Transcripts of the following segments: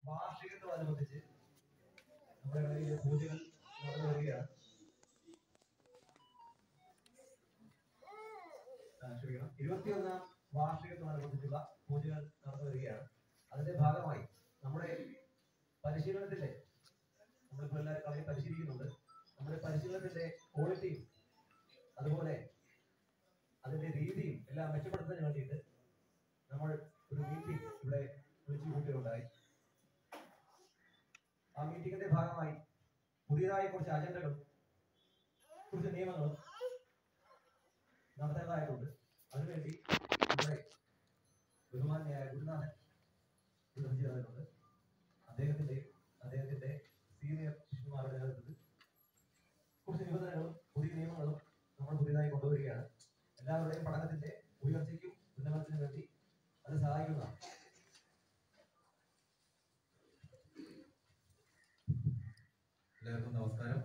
വാർഷികത്തോടനുബന്ധിച്ച് നമ്മുടെ ഇടയിൽ പൂജകൾ നടന്നു വരികയാണ് ആ, ക്ഷമിക്കണം ഇരുപത്തിയൊന്നാം വാർഷികത്തോടനുബന്ധിച്ചുള്ള പൂജകൾ നടന്നു വരികയാണ് അതിന്റെ ഭാഗമായി നമ്മുടെ പരിശീലനത്തിന്റെ നമ്മളിപ്പോ എല്ലാവരും കളി പരിശീലിക്കുന്നുണ്ട് നമ്മുടെ പരിശീലനത്തിന്റെ ക്വാളിറ്റിയും അതുപോലെ അതിന്റെ രീതിയും എല്ലാം മെച്ചപ്പെടുത്തുന്നതിന് വേണ്ടിയിട്ട് നമ്മൾ ഒരു മീറ്റിംഗ് ഇവിടെ വിളിച്ചു കൂട്ടുകയുണ്ടായി ആ മീറ്റിംഗിന്റെ ഭാഗമായി പുതിയതായ കുറച്ച് അജണ്ടകളും കുറച്ച് നിയമങ്ങളും നടത്തേണ്ടതായിട്ടുണ്ട് അതിനുവേണ്ടി നമ്മുടെ ബഹുമാന്യായ ഗുരുനാഥൻ ഇവിടെ ചേർന്നിട്ടുണ്ട് അദ്ദേഹത്തിന്റെ അദ്ദേഹത്തിന്റെ സീനിയർ ശിഷ്യന്മാരുടെ നേതൃത്വത്തിൽ കുറച്ച് നിബന്ധനകളും പുതിയ നിയമങ്ങളും നമ്മൾ പുതിയതായി കൊണ്ടുവരികയാണ് എല്ലാവരുടെയും പഠനത്തിന്റെ ഉയർച്ചയ്ക്കും ഉന്നമനത്തിനും വേണ്ടി അത് സഹായിക്കുന്നതാണ് എല്ലാവർക്കും നമസ്കാരം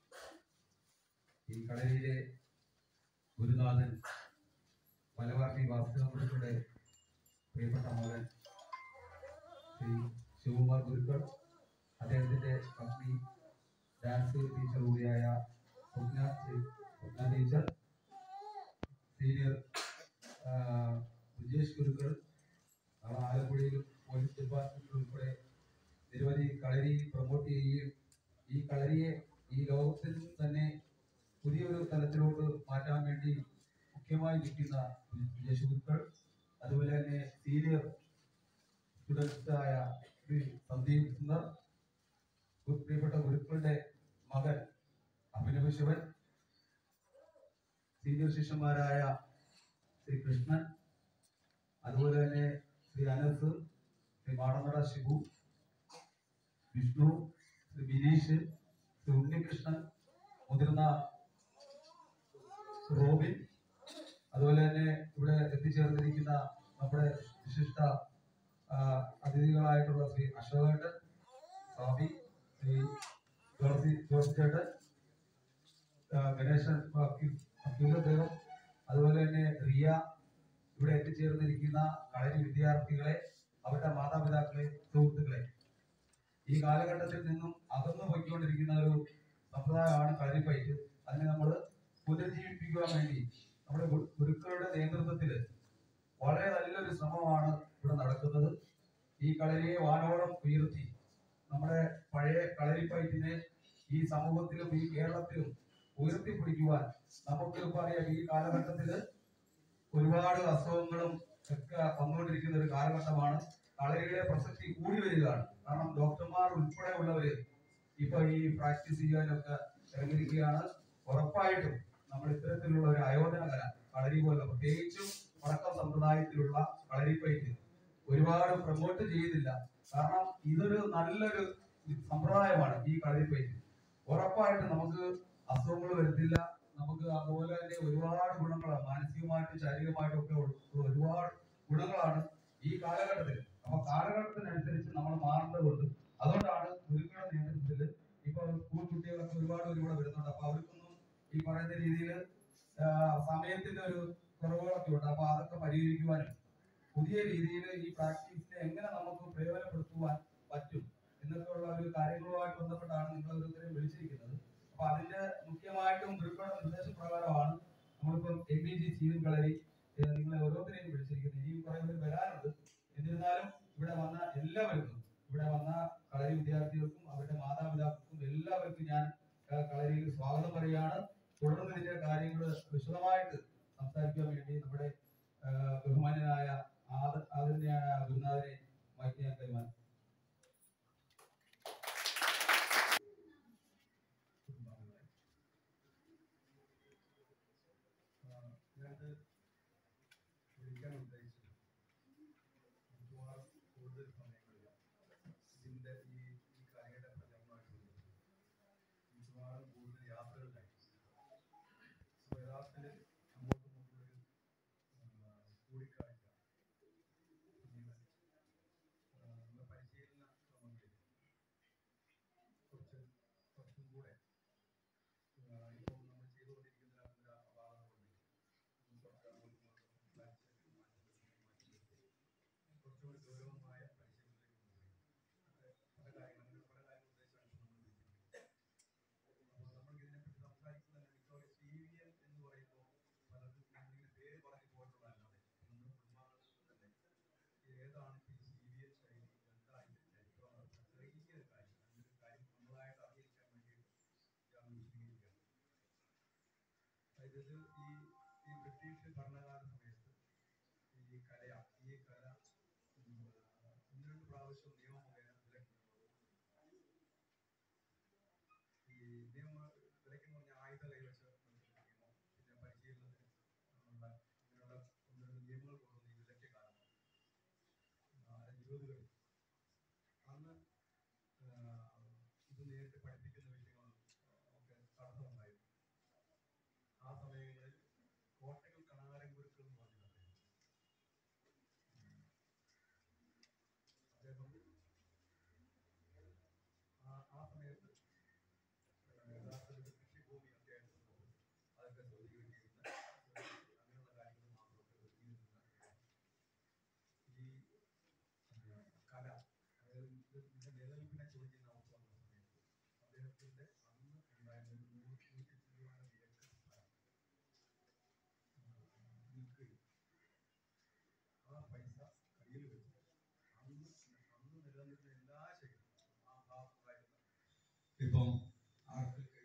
ഈ കളരിയിലെ ഗുരുനാഥൻ മലബാർ വാസ്തവങ്ങളുടെ പ്രിയപ്പെട്ട മകൻ ശ്രീ ശിവകുമാർ ഗുരുക്കൾ അദ്ദേഹത്തിന്റെ പത്നി ഡാൻസ് ടീച്ചർ കൂടിയായ സ്വപ്ന ടീ- സ്വപ്ന ടീച്ചർ സീനിയർ ആ, വിജേഷ് ഗുരുക്കൾ നാളെ ആലപ്പുഴയിലും പോലീസ് ഡിപ്പാർട്ട്മെന്റ് ഉൾപ്പെടെ നിരവധി കളരി പ്രൊമോട്ട് ചെയ്യുകയും ഈ കളരിയെ ഈ ലോകത്തിൽ തന്നെ പുതിയൊരു തലത്തിലോട്ട് മാറ്റാൻ വേണ്ടി മുഖ്യമായി നിൽക്കുന്ന യേശുക്കൾ അതുപോലെ തന്നെ സീനിയർ സ്റ്റുഡൻസ് ആയ ശ്രീ സന്ദീപ് സുന്ദർ ഗു- പ്രിയപ്പെട്ട ഗുരുക്കളുടെ മകൻ അഭിനവ് ശിവൻ സീനിയർ ശിഷ്യന്മാരായ ശ്രീ കൃഷ്ണൻ അതുപോലെ തന്നെ ശ്രീ അനസ് ശ്രീ മാടമട ശിവു വിഷ്ണു ശ്രീ ബിനീഷ് ശ്രീ ഉണ്ണികൃഷ്ണൻ മുതിർന്ന റോബിൻ അതുപോലെ തന്നെ ഇവിടെ എത്തിച്ചേർന്നിരിക്കുന്ന നമ്മുടെ വിശിഷ്ട ആ, അതിഥികളായിട്ടുള്ള ശ്രീ അശോകേട്ടൻ സ്വാമി ശ്രീ ജോർജി ജോർജ് ചേട്ടൻ ആ, ഗണേശൻ അഖിലദേവം അതുപോലെ തന്നെ റിയ ഇവിടെ എത്തിച്ചേർന്നിരിക്കുന്ന കളരി വിദ്യാർത്ഥികളെ അവരുടെ മാതാപിതാക്കളെ സുഹൃത്തുക്കളെ ഈ കാലഘട്ടത്തിൽ നിന്നും അകന്നു പോയിക്കൊണ്ടിരിക്കുന്ന ഒരു സമ്പ്രദായമാണ് കളരിപ്പയറ്റ് അതിനെ നമ്മൾ പുനരുജ്ജീവിപ്പിക്കുവാൻ വേണ്ടി നമ്മുടെ ഗു- ഗുരുക്കളുടെ നേതൃത്വത്തിൽ വളരെ നല്ലൊരു ശ്രമമാണ് ഇവിടെ നടക്കുന്നത് ഈ കളരിയെ വാനോളം ഉയർത്തി നമ്മുടെ പഴയ കളരിപ്പയറ്റിനെ ഈ സമൂഹത്തിലും ഈ കേരളത്തിലും ഉയർത്തിപ്പിടിക്കുവാൻ നമുക്ക് ഇപ്പൊ അറിയാം ഈ കാലഘട്ടത്തില് ഒരുപാട് അസുഖങ്ങളും ഒക്കെ വന്നുകൊണ്ടിരിക്കുന്ന ഒരു കാലഘട്ടമാണ് കളരിയുടെ പ്രസക്തി കൂടി വരികയാണ് കാരണം ഡോക്ടർമാർ ഉൾപ്പെടെ ഉള്ളവര് ഇപ്പൊ ഈ പ്രാക്ടീസ് ചെയ്യാനൊക്കെ ഇറങ്ങിയിരിക്കുകയാണ് ഉറപ്പായിട്ടും നമ്മൾ ഇത്തരത്തിലുള്ള ഒരു ആയോധന കല കളരി പോലെ പ്രത്യേകിച്ചും വടക്കം സമ്പ്രദായത്തിലുള്ള കളരിപ്പയറ്റ് ഒരുപാട് പ്രൊമോട്ട് ചെയ്യുന്നില്ല കാരണം ഇതൊരു നല്ലൊരു സമ്പ്രദായമാണ് ഈ കളരിപ്പയറ്റ് ഉറപ്പായിട്ടും നമുക്ക് അസുഖങ്ങൾ വരുത്തില്ല നമുക്ക് അതുപോലെ തന്നെ ഒരുപാട് ഗുണങ്ങളാണ് മാനസികമായിട്ടും ശാരീരികമായിട്ടും ഒക്കെ ഉള്ള ഒരുപാട് ഗുണങ്ങളാണ് ഈ കാലഘട്ടത്തിൽ അപ്പൊ കാലഘട്ടത്തിനനുസരിച്ച് നമ്മൾ മാറേണ്ടതുണ്ട് അതുകൊണ്ടാണ് ഗുരുക്കളുടെ നേതൃത്വത്തിൽ ഇപ്പൊ സ്കൂൾ കുട്ടികളൊക്കെ ഒരുപാട് പേര് ഇവിടെ വരുന്നുണ്ട് അപ്പൊ അവർക്കൊന്നും ഈ പറയുന്ന രീതിയിൽ സമയത്തിന്റെ ഒരു കുറവുകളൊക്കെ ഉണ്ട് അപ്പൊ അതൊക്കെ പരിഹരിക്കുവാനും പുതിയ രീതിയിൽ ഈ പ്രാക്ടീസിനെ എങ്ങനെ നമുക്ക് പ്രയോജനപ്പെടുത്തുവാൻ പറ്റും എന്നൊക്കെയുള്ള ഒരു കാര്യങ്ങളുമായിട്ട് ബന്ധപ്പെട്ടാണ് നിങ്ങൾ ഓരോരുത്തരെയും വിളിച്ചിരിക്കുന്നത് അപ്പൊ അതിന്റെ മുഖ്യമായിട്ടും ഗുരുക്കളുടെ നിർദ്ദേശപ്രകാരമാണ് നമ്മളിപ്പം M B G Jeevan Kalari ഏഹ് നിങ്ങളെ ഓരോരുത്തരെയും വിളിച്ചിരിക്കുന്നത് ഇനിയും കുറെ പേര് വരാനുണ്ട് എന്നിരുന്നാലും ഇവിടെ വന്ന എല്ലാവർക്കും ഇവിടെ വന്ന കളരി വിദ്യാർത്ഥികൾക്കും അവരുടെ മാതാപിതാക്കൾക്കും എല്ലാവർക്കും ഞാൻ ഏഹ് കളരിയിൽ സ്വാഗതം പറയുകയാണ് തുടർന്ന് ഇതിന്റെ കാര്യങ്ങൾ വിശദമായിട്ട് സംസാരിക്കാൻ വേണ്ടി നമ്മുടെ ഏഹ് ബഹുമാന്യനായ ആദ- ആദരണീയനായ ഗുരുനാഥനെ മൈക്ക് ഞാൻ കൈമാറി ഞാനത് വിളിക്കാൻ ഉദ്ദേശിച്ചത് മിക്കവാറും കൂടുതൽ സമയങ്ങളില്ല ഇതിന്റെ ഈ ഈ കലയുടെ ഫലമായിട്ട് മിക്കവാറും കൂടുതൽ യാത്രകളിലായി സോ യഥാർത്ഥത്തിൽ അങ്ങോട്ടും ഇങ്ങോട്ടും ഒരു കൂടിക്കാഴ്ച പിന്നീട് ആ, നമ്മുടെ പരിശീലന ശ്രമങ്ങളിൽ കുറച്ച് കുറച്ചും കൂടെ ആ, ഇപ്പോൾ നമ്മൾ ചെയ്തുകൊണ്ടിരിക്കുന്ന ഒരു അപാകതകളുണ്ട് കുറച്ചുകൂടി ഗൗരവമായ പരിശീലനത്തിലേക്ക് കൊണ്ടുപോയി അതായത് ഇത് ഈ ഈ ബ്രിട്ടീഷ് ഭരണകാല സമയത്ത് ഈ കല ഈ കല ഉം, ഒന്ന് രണ്ട് പ്രാവശ്യം നിയമമുഖേന വിലക്കുന്നത് ഈ നിയമ വിലക്കെന്ന് പറഞ്ഞ ആയുധ കൈവശ നിയമം പിന്നെ പരിശീലനത്തിന് ഉള്ള അങ്ങനെയുള്ള ഒന്ന് രണ്ട് നിയമങ്ങൾ കൊണ്ടുവന്ന് ഈ വിലക്ക് കാരണം ഇരുപതുകളിൽ അന്ന് ആ, ഇത് നേരിട്ട് പഠിപ്പിക്കുന്ന വിഷയങ്ങളും ഒക്കെ തടസ്സമുണ്ടായിരുന്നു ആ സമയങ്ങളിൽ കോട്ടകൾ കണാരം കുരുക്കൾ എന്ന് പറഞ്ഞിട്ടുണ്ട് അദ്ദേഹം ആ ആ സമയത്ത് യഥാർത്ഥത്തിൽ കൃഷിഭൂമി ഒക്കെ ആയിരുന്നു അതൊക്കെ സ്വീകരിക്കുന്ന അങ്ങനെയുള്ള കാര്യങ്ങൾ മാത്രമൊക്കെ ഒരുക്കിയിരുന്ന ഈ ആ, കല അതായത് ഇത് ഇതിന്റെ നിലനിൽപ്പിനെ ചോദിക്കുന്ന അവസ്ഥ വന്ന സമയത്ത് അദ്ദേഹത്തിന്റെ അന്ന് ഉണ്ടായിരുന്ന ഒരു നൂറ് നൂറ്റി ശതമാനം ഏക്കർ സ്ഥലം വിൽക്കുകയും ആ പൈസ കയ്യിൽ വെച്ച് അന്ന് അന്ന് നിലനിന്നിരുന്ന എല്ലാ ശൈലികളും ആ ഭാഗത്തുണ്ടായിരുന്ന ഇപ്പം ആർക്കിൽ കൈ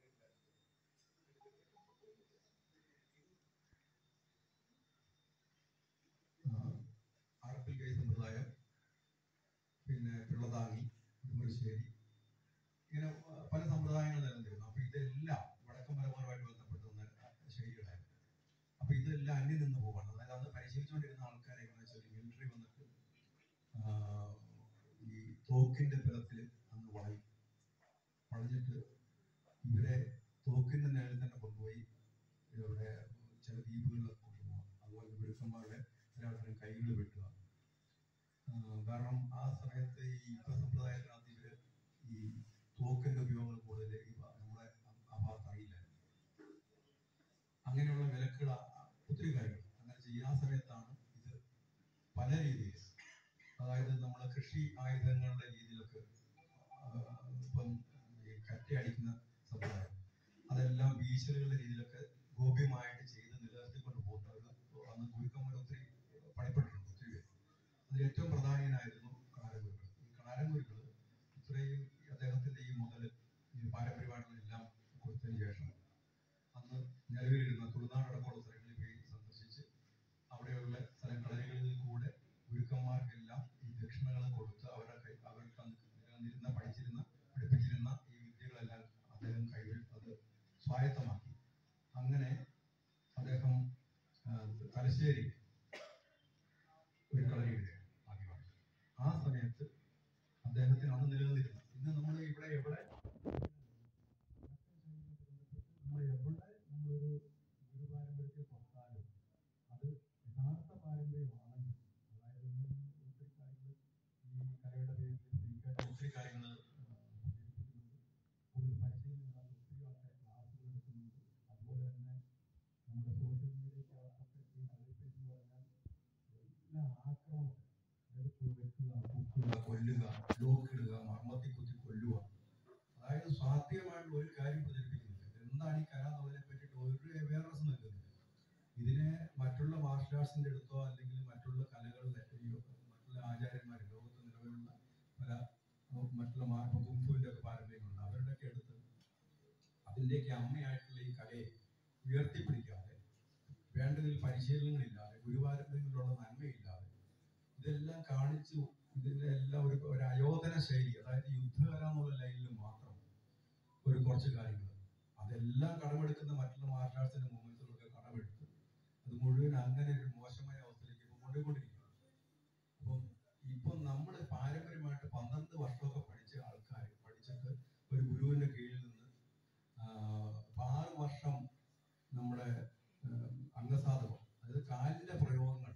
ആർക്കിൽ കൈ സമ്പ്രദായം പിന്നെ പിള്ളതാങ്ങി ഉടുമ്പശ്ശേരി ഇങ്ങനെ ആ, പല സമ്പ്രദായങ്ങൾ നിലനിന്നിരുന്നു അപ്പൊ ഇതെല്ലാം വടക്കൻ പരമ്പരമായിട്ട് ബന്ധപ്പെട്ട് വന്ന ശൈലികളായിരുന്നു അപ്പൊ ഇതെല്ലാം അന്യം നിന്ന് പോവാണ് അതായത് അന്ന് പരിശീലിച്ചുകൊണ്ടിരുന്ന ആൾക്കാരെ എങ്ങനെയാ വെച്ചാൽ മിലിറ്ററി വന്നിട്ട് ആ, ഈ തോക്കിന്റെ ബലത്തിൽ അന്ന് വളയും വളഞ്ഞിട്ട് ഇവരെ തോക്കിന്റെ നേരിൽ തന്നെ കൊണ്ടുപോയി ഇവിടെ ചില ദ്വീപുകളിലൊക്കെ കൊണ്ടുപോകാം അതുപോലെ ഗുരുക്കന്മാരുടെ ചില ആൾക്കാരും കൈകൾ വെട്ടുക ആ, കാരണം ആ സമയത്ത് ഈ യുദ്ധ സമ്പ്രദായത്തിനകത്ത് ഇവര് ഈ തോക്കിന്റെ ഉപയോഗങ്ങൾ കൂടുതൽ ഈ ഭാ- നമ്മുടെ ആ- ആ ഭാഗത്ത് അറിയില്ല അങ്ങനെയുള്ള വിലക്കുകൾ ആ- ആ ഒത്തിരി കാര്യങ്ങൾ അങ്ങനെ ചെയ്യാൻ സമയത്താണ് ഇത് പല രീതിയിൽ അതായത് നമ്മളെ കൃഷി ആയുധങ്ങളുടെ രീതിയിലൊക്കെ ആ, ഇപ്പം ഈ കറ്റയടിക്കുന്ന സമ്പ്രദായം അതെല്ലാം വീശലുകളുടെ രീതിയിലൊക്കെ ഗോപ്യമായിട്ട് ചെയ്ത് നിലനിർത്തിക്കൊണ്ട് പോകുന്ന ഒരു അന്ന് ഗുരുക്കന്മാർ ഒത്തിരി പണിപ്പെട്ടിട്ടുണ്ട് ഒത്തിരി പേര് അതിൽ ഏറ്റവും പ്രധാനീയനായിരുന്നു കണാരൻകുരുക്കൾ ഈ കണാരൻകുരുക്കൾ ഇത്രയും ഈ അദ്ദേഹത്തിന്റെ ഈ മുതൽ ഈ പാരമ്പര്യമായിട്ടുള്ള കൊടുത്തതിന് ശേഷം അന്ന് നിലവിലിരുന്ന തുളുനാടടക്കമുള്ള സ്ഥലങ്ങളിൽ പോയി സന്ദർശിച്ച് അവിടെയുള്ള സ്ഥലം കളരികളിൽ കൂടെ ഗുരുക്കന്മാർക്കെല്ലാം ഈ ദക്ഷിണകൾ കൊടുത്ത് അവരുടെ കൈ അവർക്ക് അന്ന് നിലനിന്നിരുന്ന പഠിച്ചിരുന്ന പഠിപ്പിച്ചിരുന്ന ഈ വിദ്യകളെല്ലാം അദ്ദേഹം കൈകൾ അത് സ്വായത്തമാക്കി അങ്ങനെ അദ്ദേഹം ആ, തലശ്ശേരി ഒരു കളരി എഴുതുകയാണ് ആദ്യമായി ആ സമയത്ത് അദ്ദേഹത്തിന് അന്ന് നിലനിന്നിരുന്നു ഇന്ന് നമ്മൾ ഇവിടെ എവിടെ നമ്മൾ എവിടെ നമ്മളൊരു ഗുരു പാരമ്പര്യത്തിൽ തൊട്ടാലും അത് യഥാർത്ഥ പാരമ്പര്യമാണെങ്കിൽ അതായത് ഇന്ന് ഒത്തിരി കാര്യങ്ങൾ ഈ കലയുടെ പേരിൽ സ്ത്രീക്കായിട്ട് ഒത്തിരി കാര്യങ്ങൾ കൂടുതൽ പരിശീലനങ്ങൾ ഒത്തിരി ആൾക്കാർ ക്ലാസ്സുകൾ എടുക്കുന്നുണ്ട് അതുപോലെ തന്നെ നമ്മുടെ സോഷ്യൽ മീഡിയയ്ക്കകത്തൊക്കെ ഈ കളിപ്പേറ്റ് എന്ന് പറഞ്ഞാൽ എല്ലാ ആക്രമണം അതായത് വെക്കുക പൊക്കുക കൊല്ലുക ലോക്കിടുക മർമ്മത്തിൽ കുത്തി കൊല്ലുക അതായത് സ്വാത്വികമായിട്ടുള്ള ഒരു കാര്യം പ്രചരിപ്പിക്കുന്നില്ല എന്താണ് ഈ കല എന്നുള്ളതിനെ പറ്റിയിട്ട് ഒരു അവയർനെസ് നൽകുന്നില്ല ഇതിനെ മറ്റുള്ള മാർഷൽ ആർട്സിന്റെ അടുത്തോ അല്ലെങ്കിൽ മറ്റുള്ള കലകളുടെ ഈ മറ്റുള്ള ആചാര്യന്മാർ ലോകത്ത് നിലവിലുള്ള പല മറ്റുള്ള കുംഫുവിന്റെ ഒക്കെ പാരമ്പര്യങ്ങളുണ്ട് അവരുടെയൊക്കെ അടുത്ത് അതിന്റെയൊക്കെ അമ്മയായിട്ടുള്ള ഈ കലയെ ഉയർത്തിപ്പിടിക്കാതെ വേണ്ടതിൽ പരിശീലനങ്ങളില്ലാതെ ഗുരുപാരമ്പര്യങ്ങളിലുള്ള നന്മയില്ലാതെ ഇതെല്ലാം കാണിച്ചു ഇതിന്റെ എല്ലാം ഒരു ഒരു അയോധന ശൈലി അതായത് യുദ്ധകല എന്നുള്ള ലൈനിൽ മാത്രം ഒരു കുറച്ച് കാര്യങ്ങൾ അതെല്ലാം കടമെടുക്കുന്ന മറ്റുള്ള മാർഷൽ ആർട്സിന്റെ മൂവ്മെന്റ്സുകളൊക്കെ കടമെടുത്ത് അത് മുഴുവൻ അങ്ങനെ ഒരു മോശമായ അവസ്ഥയിലേക്ക് ഇപ്പൊ കൊണ്ടുപോയിക്കൊണ്ടിരിക്കുകയാണ് അപ്പം ഇപ്പം നമ്മൾ പാരമ്പര്യമായിട്ട് പന്ത്രണ്ട് വർഷമൊക്കെ പഠിച്ച ആൾക്കാർ പഠിച്ചിട്ട് ഒരു ഗുരുവിന്റെ കീഴിൽ നിന്ന് ആഹ് ഇപ്പൊ ആറ് വർഷം നമ്മുടെ ആഹ് അംഗസാധകം അതായത് കാലിന്റെ പ്രയോഗങ്ങൾ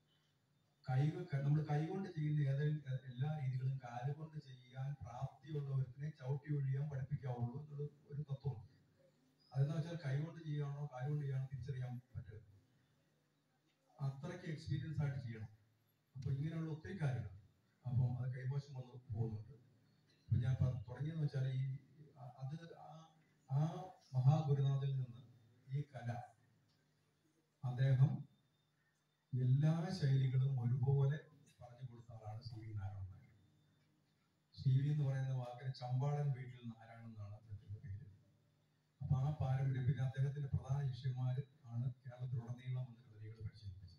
കൈ നമ്മൾ കൈകൊണ്ട് ചെയ്യുന്ന ഏതെങ്കിലും എല്ലാ രീതികളും കാലുകൊണ്ട് ചെയ്യാൻ പ്രാപ്തിയുള്ളവരിനെ ചവിട്ടി ഒഴിയാൻ പഠിപ്പിക്കാവുള്ളൂ എന്നുള്ള ഒരു തത്വമുണ്ട് അതെന്ന് വെച്ചാൽ കൈകൊണ്ട് ചെയ്യാണോ കാലുകൊണ്ട് ചെയ്യാണോ തിരിച്ചറിയാൻ പറ്റരുത് അത്രയ്ക്ക് എക്സ്പീരിയൻസ് ആയിട്ട് ചെയ്യണം അപ്പൊ ഇങ്ങനെയുള്ള ഒത്തിരി കാര്യങ്ങൾ അപ്പം അത് കൈമോശം വന്ന് പോകുന്നുണ്ട് അപ്പൊ ഞാൻ പ- തുടങ്ങിയെന്ന് വെച്ചാൽ ഈ അ- അത് ആ- ആ മഹാഗുരുനാഥിൽ നിന്ന് ഈ കല അദ്ദേഹം എല്ലാ ശൈലികളും ഒരുപോലെ പറഞ്ഞു കൊടുത്ത ആളാണ് C V Narayanan Nair C V എന്ന് പറയുന്ന വാക്കിന് ചമ്പാടൻ വീട്ടിൽ നാരായണൻ എന്നാണ് അദ്ദേഹത്തിന്റെ പേര് അപ്പൊ ആ പാരമ്പര്യം പിന്നെ അദ്ദേഹത്തിന്റെ പ്രധാന ശിഷ്യന്മാർ ആണ് കേരളത്തിലുടനീളം വന്ന് കളരികൾ പരിശീലിപ്പിച്ചത്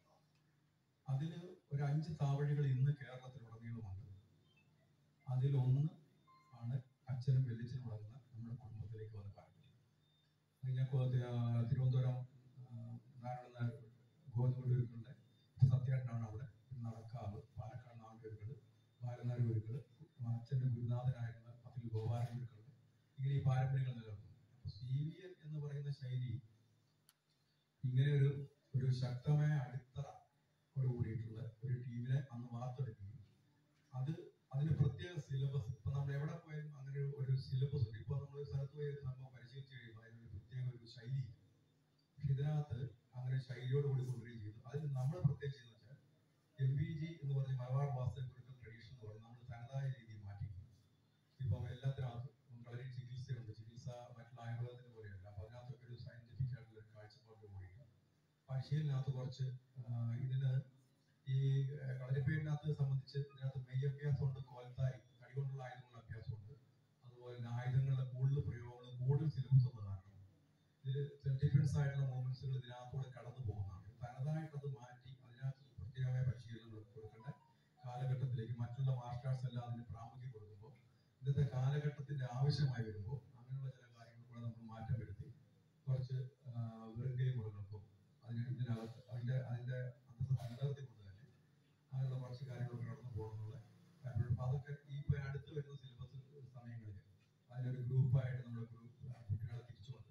അതിൽ ഒരു അഞ്ച് താവഴികൾ ഇന്ന് കേരളത്തിലുടനീളമുണ്ട് അതിലൊന്ന് ആണ് അച്ഛനും വെല്ലിച്ചനും അടങ്ങുന്ന നമ്മുടെ കുടുംബത്തിലേക്ക് വന്ന പാരമ്പര്യം അത് ഞാൻ കൊ- ആ, തിരുവനന്തപുരം നാരായണ ഗോതമ്പൂരുക്കളുടെ സത്യേട്ടനാണ് അവിടെ പിന്നെ നടക്കാവ് പാലക്കാട് നാടുകൾ ബാലനാട് ഗുരുക്കൾ അച്ഛൻ്റെ ഗുരുനാഥനായിരുന്ന അതിൽ ഗോപാലൻ ഗുരുക്കളുടെ ഇങ്ങനെ ഈ പാരമ്പര്യങ്ങൾ നിലനിൽക്കുന്നു അപ്പൊ സി വി എൻ എന്ന് പറയുന്ന ശൈലി ഇങ്ങനെ ഒരു ഒരു ശക്തമായ അടിത്തറ കൂടിയിട്ടുള്ള ഒരു ടീമിനെ അന്ന് വാർത്തെടുക്കുകയും അത് അതിന് പ്രത്യേക സിലബസ് ഇപ്പൊ നമ്മൾ എവിടെ പോയാലും അങ്ങനെ ഒരു- ഒരു സിലബസ് ഉണ്ട് ഇപ്പൊ നമ്മൾ സ്ഥലത്ത് പോയി ഒരു സംഭവം പരിശീലിച്ച് കഴിയുമ്പോൾ അതിനൊരു പ്രത്യേക ഒരു ശൈലി പക്ഷെ ഇതിനകത്ത് അങ്ങനെ ശൈലിയോട് കൂടി കൊണ്ടുവരികയും ചെയ്തു അതിൽ നമ്മൾ പ്രത്യേകം ചെയ്യുന്നത് വെച്ചാൽ എം ബി ജി എന്ന് പറഞ്ഞ മലബാർ വാസ്തു ഗുരുക്കൾ ട്രഡീഷൻ എന്ന് പറഞ്ഞ് നമ്മൾ തനതായ രീതിയിൽ മാറ്റി ഇപ്പം എല്ലാത്തിനകത്തും കളരി ചികിത്സയുണ്ട് ചികിത്സ മറ്റുള്ള ആയുർവേദത്തിന് പോലെയല്ല അപ്പൊ അതിനകത്തൊക്കെ ഒരു സയന്റിഫിക് ആയിട്ടുള്ള ഒരു കാഴ്ചപ്പാട് കൂടിയിട്ട് പരിശീലനകത്ത് കുറച്ച് ആ, ഇതിന് ഈ ഏഹ്, കളരിപ്പേരിനകത്ത് സംബന്ധിച്ച് ഇതിനകത്ത് മെയ് അഭ്യാസമുണ്ട് കോൽത്താരി കൈ കൊണ്ടുള്ള ആയുധങ്ങളുടെ അഭ്യാസമുണ്ട് അതുപോലെ തന്നെ ആയുധങ്ങളുടെ കൂടുതൽ പ്രയോഗങ്ങളും കൂടുതൽ സിലബസ് ഉള്ള കാരണം ഇതിൽ സെൽഫ് ഡിഫൻസ് ആയിട്ടുള്ള മൂവ്മെന്റ്സുകൾ ഇതിനകത്തൂടെ കടന്നു പോകുന്നതാണ് തനതായിട്ടത് മാറ്റി അതിനകത്ത് പ്രത്യേകമായ പരിശീലനങ്ങൾ കൊടുക്കേണ്ട കാലഘട്ടത്തിലേക്ക് മറ്റുള്ള മാർഷൽ ആർട്സ് എല്ലാം അതിന് പ്രാമുഖ്യം കൊടുക്കുമ്പോൾ ഇന്നത്തെ കാലഘട്ടത്തിന്റെ ആവശ്യമായി വരുമ്പോൾ അങ്ങനെയുള്ള ചില കാര്യങ്ങൾ കൂടെ നമ്മൾ മാറ്റം വരുത്തി കുറച്ച് വെറുങ്കൈ മുറകൾക്കും അതിന് ഇതിനകത്ത് അതിന്റെ അതിന്റെ അന്തത്തെ നിലനിർത്തിക്കൊണ്ട് തന്നെ അങ്ങനെയുള്ള കുറച്ച് കാര്യങ്ങൾ കടന്നു പോകണമെന്നുള്ള കാര്യങ്ങൾ അപ്പൊ അതൊക്കെ ഈ ഇപ്പൊ അടുത്ത് വരുന്ന സിലബസ് സമയങ്ങളിൽ അതിനൊരു ഗ്രൂപ്പായിട്ട് നമ്മുടെ ഗ്രൂപ്പ് കുട്ടികളെ തിരിച്ചുകൊണ്ട്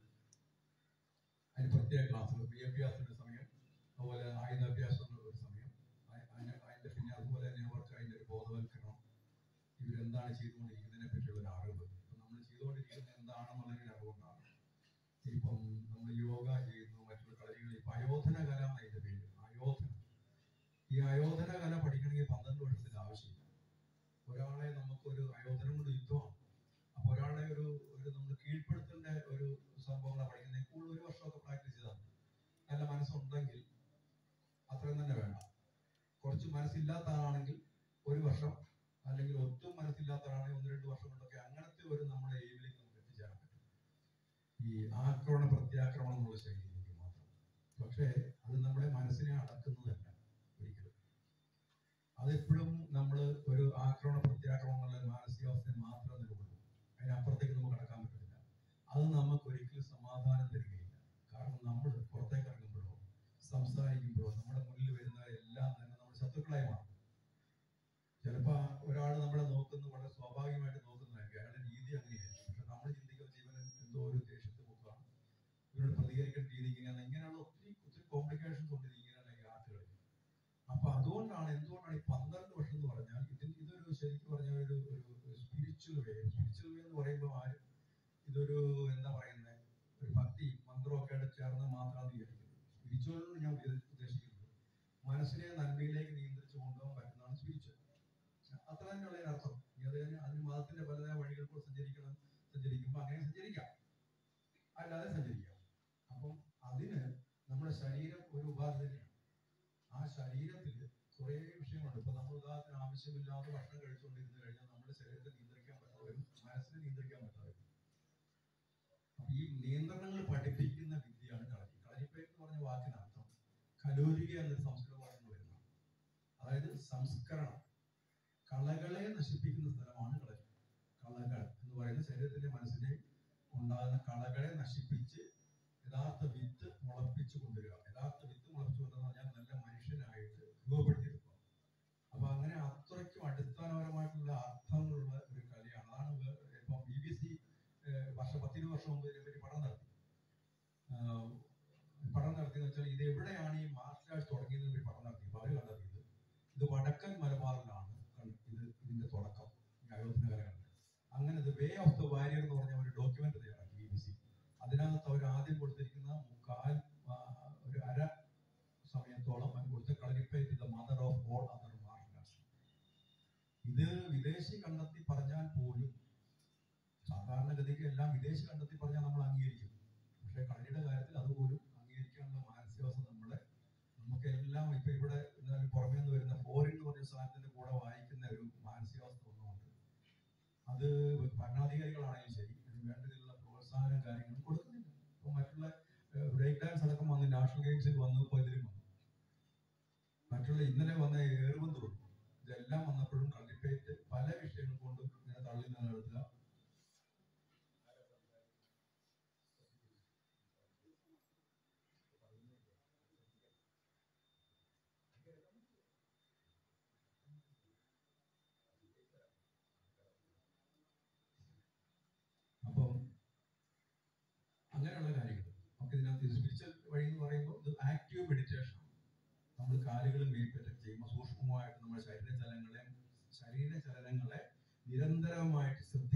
അതിന് പ്രത്യേക ക്ലാസ്സുകൾ വിദ്യാഭ്യാസത്തിന്റെ സമയം അതുപോലെ ആയുധാഭ്യാസങ്ങളുടെ ഒരു സമയം അ- അതിന് അതിന്റെ പിന്നെ അതുപോലെ തന്നെ അവർക്ക് അതിന്റെ ഒരു ബോധവൽക്കരണം ഇവരെന്താണ് ചെയ്തുകൊണ്ടിരിക്കുന്നതിനെ പറ്റിയുള്ള ഒരു അറിവ് ഇപ്പൊ നമ്മൾ ചെയ്തുകൊണ്ടിരിക്കുന്നത് എന്താണെന്നുള്ളതിന്റെ അറിവുണ്ടാണ് ഇപ്പം നമ്മൾ യോഗ ചെയ്യുന്നു മറ്റുള്ള കളരികൾ ഇപ്പൊ അയോധന കല എന്ന അതിന്റെ പേര് അയോധന ഈ അയോധന കല പഠിക്കണമെങ്കിൽ പന്ത്രണ്ട് വർഷത്തിന്റെ ആവശ്യമില്ല ഒരാളെ നമുക്കൊരു അയോധനം കൊണ്ട് യുദ്ധമാണ് അപ്പൊ ഒരാളെ ഒരു ഒരു നമ്മൾ കീഴ്പ്പെടുത്തേണ്ട ഒരു സംഭവങ്ങളെ പഠിക്കുന്നത് കൂടുതൽ ഒരു വർഷമൊക്കെ പ്രാക്ടീസ് ചെയ്താൽ മതി. നല്ല മനസ്സുണ്ടെങ്കിൽ അത്രയും തന്നെ വേണ്ട കുറച്ച് മനസ്സില്ലാത്ത ആളാണെങ്കിൽ ഒരു വർഷം അല്ലെങ്കിൽ ഒട്ടും മനസ്സില്ലാത്തവരാണെങ്കിൽ ഒന്ന് രണ്ട് വർഷം കൊണ്ടൊക്കെ അങ്ങനത്തെ ഒരു നമ്മുടെ എയിമിലേക്ക് നമുക്ക് എത്തിച്ചേരാൻ പറ്റും ഈ ആക്രമണ പ്രത്യാക്രമണം എന്നുള്ള ശൈലിയിലേക്ക് മാത്രം പക്ഷേ അത് നമ്മുടെ മനസ്സിനെ അടക്കുന്നതല്ല ഒരിക്കലും അതെപ്പോഴും നമ്മൾ ഒരു ആക്രമണ പ്രത്യാക്രമണം എന്നുള്ള മാനസികാവസ്ഥയെ മാത്രം നിലകൊള്ളും അതിനപ്പുറത്തേക്ക് നമുക്ക് കടക്കാൻ പറ്റില്ല അത് നമുക്ക് ഒരിക്കലും സമാധാനം തരികയില്ല കാരണം നമ്മൾ പുറത്തേക്ക് ഇറങ്ങുമ്പോഴോ സംസാരിക്കുമ്പോഴോ നമ്മുടെ മുന്നിൽ വരുന്നവരെല്ലാം തന്നെ നമ്മുടെ ശത്രുക്കളായി മാറും ചിലപ്പോ ഒരാൾ നമ്മളെ നോക്കുന്നത് വളരെ സ്വാഭാവികമായിട്ട് നോക്കുന്നതായിരിക്കും അയാളുടെ രീതി അങ്ങനെയായിരിക്കും പക്ഷെ നമ്മൾ ചിന്തിക്കുന്ന ജീവൻ എന്തോ ഒരു ദേഷ്യത്തെ മുഖമാണ് ഇവരോട് പ്രതികരിക്കേണ്ട രീതി ഇങ്ങനെയാണ് ഇങ്ങനെയുള്ള ഒത്തിരി ഒത്തിരി കോംപ്ലിക്കേഷൻസ് ഉണ്ട് ഇങ്ങനെയുള്ള ഈ ആർട്ടുകളിൽ അപ്പൊ അതുകൊണ്ടാണ് എന്തുകൊണ്ടാണ് ഈ പന്ത്രണ്ട് വർഷം എന്ന് പറഞ്ഞാൽ ഇതിൽ ഇതൊരു ശരിക്കും പറഞ്ഞ ഒരു ഒരു സ്പിരിച്വൽ വേ സ്പിരിച്വൽ വേ എന്ന് പറയുമ്പോൾ ആരും ഇതൊരു എന്താ പറയുന്നത് ഒരു ഭക്തി മന്ത്രമൊക്കെ ആയിട്ട് ചേർന്ന് മാത്രമാണ് വിചാരിക്കുന്നത് സ്പിരിച്വൽ ഞാൻ ഉദ്ദേശ- ഉദ്ദേശിക്കുന്നത് മനസ്സിനെ നന്മയിലേക്ക് നിയന്ത്രിച്ചു കൊണ്ടുപോകാൻ പറ്റുന്നതാണ് സ്പിരിച്വൽ അത്ര തന്നെയുള്ള ഒരു അർത്ഥം ഇനി അത് തന്നെ അതിന് മതത്തിന്റെ പലതായ വഴികൾ കൂടെ സഞ്ചരിക്കണം സഞ്ചരിക്കുമ്പോൾ അങ്ങനെ സഞ്ചരിക്കാം അല്ലാതെ സഞ്ചരിക്കാം അപ്പം അതിന് നമ്മുടെ ശരീരം ഒരു ഉപാധി തന്നെയാണ് ആ ശരീരത്തിൽ കുറേ വിഷയങ്ങളുണ്ട് ഇപ്പൊ നമ്മൾ ഉദാഹരണത്തിന് ആവശ്യമില്ലാത്ത ഭക്ഷണം കഴിച്ചുകൊണ്ടിരുന്നു കഴിഞ്ഞാൽ നമ്മുടെ ശരീരത്തെ നിയന്ത്രിക്കാൻ പറ്റാതെ വരും മനസ്സിനെ നിയന്ത്രിക്കാൻ പറ്റാതെ വരും അപ്പൊ ഈ നിയന്ത്രണങ്ങൾ പഠിപ്പിക്കുന്ന വിദ്യയാണ് കളരി കളരിപ്പേര് എന്ന് പറഞ്ഞ വാക്കിനർത്ഥം കലോലിക എന്നൊരു സംസ്കൃത വാക്കിന് വരുന്നതാണ് അതായത് സംസ്കരണം കളകളെ നശിപ്പിക്കുന്ന സ്ഥലമാണ് കളരി കളകൾ എന്ന് പറയുന്ന ശരീരത്തിന്റെ മനസ്സിനെ ഉണ്ടാകുന്ന കളകളെ നശിപ്പിച്ച് യഥാർത്ഥ വിത്ത് മുളപ്പിച്ചു കൊണ്ടുവരിക യഥാർത്ഥ വിത്ത് മുളപ്പിച്ചു കൊണ്ടുവന്ന് പറഞ്ഞാൽ നല്ല മനുഷ്യനായിട്ട് രൂപപ്പെടുത്തിയെടുക്കുക അപ്പൊ അങ്ങനെ അത്രയ്ക്കും അടിസ്ഥാനപരമായിട്ടുള്ള അർത്ഥങ്ങളുള്ള ഒരു കലയാണ് അതാണ് വേ- ഇപ്പൊ ബി ബി സി വർഷം പത്തിരുപത് വർഷം മുമ്പ് ഇതിനെപ്പറ്റി പഠനം നടത്തി ആഹ് പഠനം നടത്തിയെന്ന് വെച്ചാൽ ഇത് എവിടെയാണ് ഈ മാർഷൽ ആർട്സ് തുടങ്ങിയതെന്ന് ഒരു പഠനം നടത്തി അവർ കണ്ടെത്തിയത് ഇത് വടക്കൻ മലബാറിലാണ് കൺ- ഇത് ഇതിന്റെ തുടക്കം ഈ അയോധന കലകളുടെ അങ്ങനെ ഇത് വേ ഓഫ് ദ വാരിയർ എന്ന് പറഞ്ഞ ഒരു ഡോക്യുമെന്റ് തയ്യാറാക്കി ബി ബി സി അതിനകത്ത് അവർ ആദ്യം കൊടുത്തിരിക്കുന്ന മുക്കാൽ ആ, ഒരു അര സമയത്തോളം അവർ കൊടുത്ത Kalaripayattu the mother of all other martial arts ഇത് വിദേശി കണ്ടെത്തി പറഞ്ഞാൽ പോലും സാധാരണഗതിക്ക് എല്ലാം വിദേശി കണ്ടെത്തി പറഞ്ഞാൽ നമ്മൾ അംഗീകരിക്കും പക്ഷെ കളിയുടെ കാര്യത്തിൽ അതുപോലും അംഗീകരിക്കാനുള്ള മാനസികാവസ്ഥ നമ്മളെ നമുക്കെല്ലാം ഇപ്പൊ ഇവിടെ എന്നാൽ പുറമേ നിന്ന് വരുന്ന ഫോറിൻ എന്ന് പറഞ്ഞ സാധനത്തിന്റെ കൂടെ വായിക്കുന്ന ഒരു മാനസികാവസ്ഥ ഒന്നുമുണ്ട് അത് ഭരണാധികാരികളാണെങ്കിലും ശരി അതിന് വേണ്ട രീതിയിലുള്ള പ്രോത്സാഹനം പ്രോത്സാഹനം കാര്യങ്ങളും കൊടുക്കുന്നില്ല ഇപ്പൊ മറ്റുള്ള ബ്രേക്ക് ഡാൻസ് അടക്കം വന്ന് നാഷണൽ ഗെയിംസിൽ വന്നപ്പോൾ ഇതിലും വന്നു മറ്റുള്ള ഇന്നലെ വന്ന ഏറുബന്ധവും ഇതെല്ലാം വന്നപ്പോഴും കള്ളിപ്പേറ്റ് പല വിഷയങ്ങൾ കൊണ്ടും ഇങ്ങനെ തള്ളി നിലനിർത്തുക അപ്പം അങ്ങനെയുള്ള കാര്യങ്ങൾ നമുക്ക് ഇതിനകത്ത് സ്പിരിച്വൽ വഴി എന്ന് പറയുമ്പോൾ ഇത് ആക്റ്റീവ് മെഡിറ്റേഷൻ നമ്മൾ കാലുകളും മേൽപ്പറ്റം ചെയ്യുമ്പോൾ സൂക്ഷ്മമായിട്ട് നമ്മുടെ ശരീരചലങ്ങളെ ശരീരചലനങ്ങളെ നിരന്തരമായിട്ട് ശ്രദ്ധ